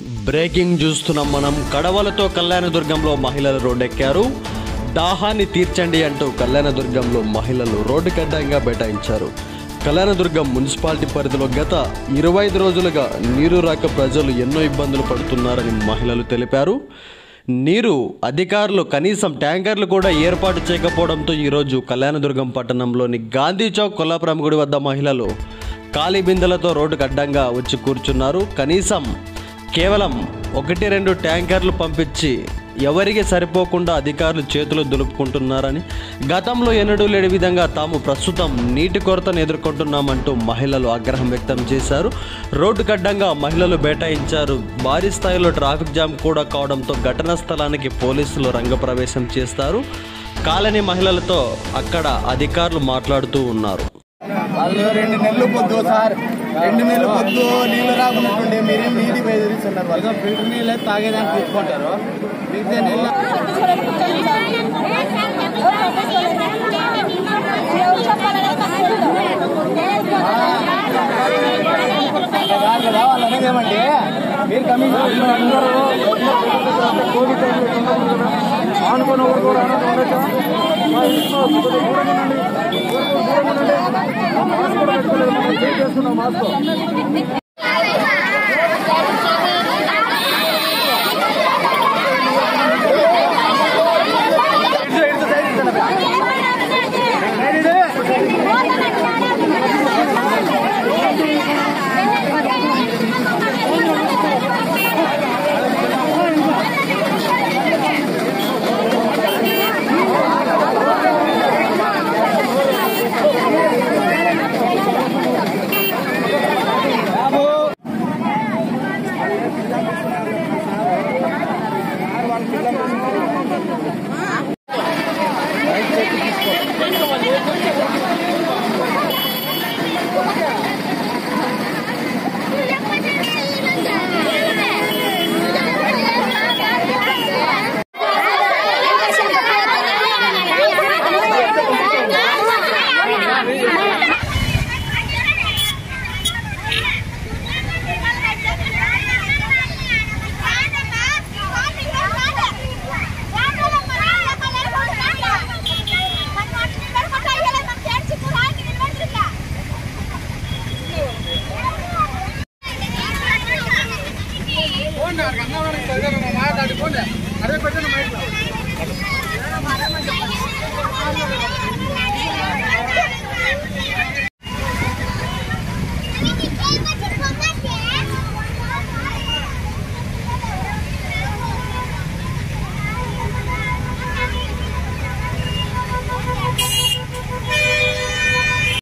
Breaking చూస్తున్నాం మనం కడవలతో కళ్యాణదుర్గంలో మహిళలు రోడ్డెక్కారు దాహాన్ని తీర్చండి అంటూ కళ్యాణదుర్గంలో మహిళలు రోడ్డు కడ్డంగా బైఠాయించారు కళ్యాణదుర్గం మున్సిపాలిటీ పరిధిలో గత ఇరవై ఐదు రోజులుగా నీరు రాక ప్రజలు ఎన్నో ఇబ్బందులు పడుతున్నారని మహిళలు తెలిపారు నీరు అధికారులు కనీసం ట్యాంకర్లు కూడా ఏర్పాటు చేయకపోవడంతో ఈరోజు కళ్యాణదుర్గం పట్టణంలోని గాంధీ చౌక్ కొల్లాపురం గుడి వద్ద మహిళలు ఖాళీ బిందెలతో రోడ్డుకు అడ్డంగా వచ్చి కూర్చున్నారు కనీసం కేవలం ఒకటి రెండు ట్యాంకర్లు పంపించి ఎవరికి సరిపోకుండా అధికారులు చేతులు దులుపుకుంటున్నారని గతంలో ఎన్నడూ లేని విధంగా తాము ప్రస్తుతం నీటి కొరతను ఎదుర్కొంటున్నామంటూ మహిళలు ఆగ్రహం వ్యక్తం చేశారు రోడ్డు కడ్డంగా మహిళలు బైఠాయించారు భారీ స్థాయిలో ట్రాఫిక్ జామ్ కూడా కావడంతో ఘటనా స్థలానికి పోలీసులు రంగప్రవేశం చేస్తారు కాలనీ మహిళలతో అక్కడ అధికారులు మాట్లాడుతూ ఉన్నారు వాళ్ళు రెండు నెలలు పొద్దు సార్ రెండు నెలలు పొద్దు నీళ్లు రాకున్నట్టుండే మీరేం నీటి బెదిరిస్తున్నారు వాళ్ళు ఫిల్టర్ నీళ్ళే తాగేదానికి తీసుకుంటారు మిగతా నీళ్ళు కాదు కదా వాళ్ళు అనేది ఏమంటే మీరు కమింగ్ కోవిడ్ టైంలో ఆనుకున్న ఊరు కూడా అన్నట్టు ఉండొచ్చు మా ఇంట్లో కొద్దిగా దూరంగా ఉండండి. దూరంగా ఉండండి. మాస్క్ కూడా పెట్టుకోలేదు మనం చేంజ్ చేస్తున్నాం మాస్క్ అదే పెట్టండి